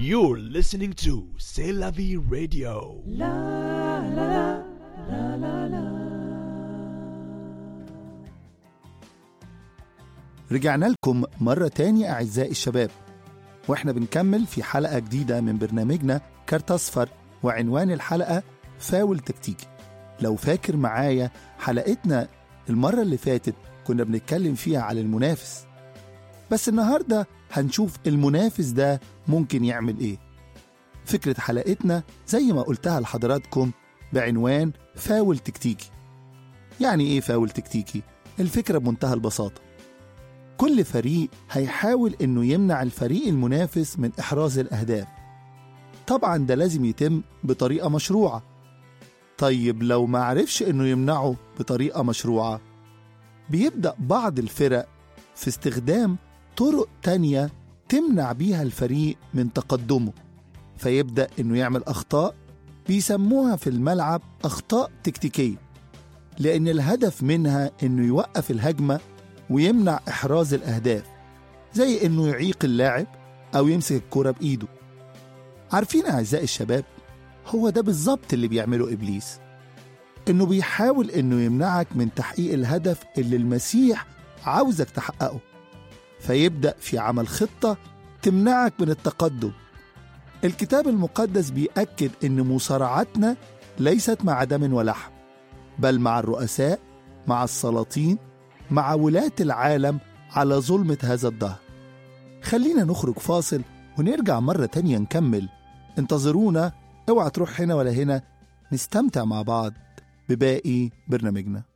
You're listening to C'est la vie radio. رجعنا لكم مرة تاني أعزائي الشباب وإحنا بنكمل في حلقة جديدة من برنامجنا كارت أصفر وعنوان الحلقة فاول تكتيكي لو فاكر معايا حلقتنا المرة اللي فاتت كنا بنتكلم فيها على المنافس بس النهاردة هنشوف المنافس ده ممكن يعمل إيه فكرة حلقتنا زي ما قلتها لحضراتكم بعنوان فاول تكتيكي يعني إيه فاول تكتيكي؟ الفكرة بمنتهى البساطة كل فريق هيحاول انه يمنع الفريق المنافس من احراز الاهداف طبعا ده لازم يتم بطريقه مشروعه طيب لو ما عرفش انه يمنعه بطريقه مشروعه بيبدا بعض الفرق في استخدام طرق تانية تمنع بيها الفريق من تقدمه فيبدا انه يعمل اخطاء بيسموها في الملعب اخطاء تكتيكيه لان الهدف منها انه يوقف الهجمه ويمنع إحراز الأهداف زي إنه يعيق اللاعب أو يمسك الكرة بإيده عارفين أعزائي الشباب هو ده بالظبط اللي بيعمله إبليس إنه بيحاول إنه يمنعك من تحقيق الهدف اللي المسيح عاوزك تحققه فيبدأ في عمل خطة تمنعك من التقدم الكتاب المقدس بيأكد إن مصارعتنا ليست مع دم ولحم بل مع الرؤساء مع السلاطين مع ولاة العالم على ظلمة هذا الدهر خلينا نخرج فاصل ونرجع مرة تانية نكمل انتظرونا اوعى تروح هنا ولا هنا نستمتع مع بعض بباقي برنامجنا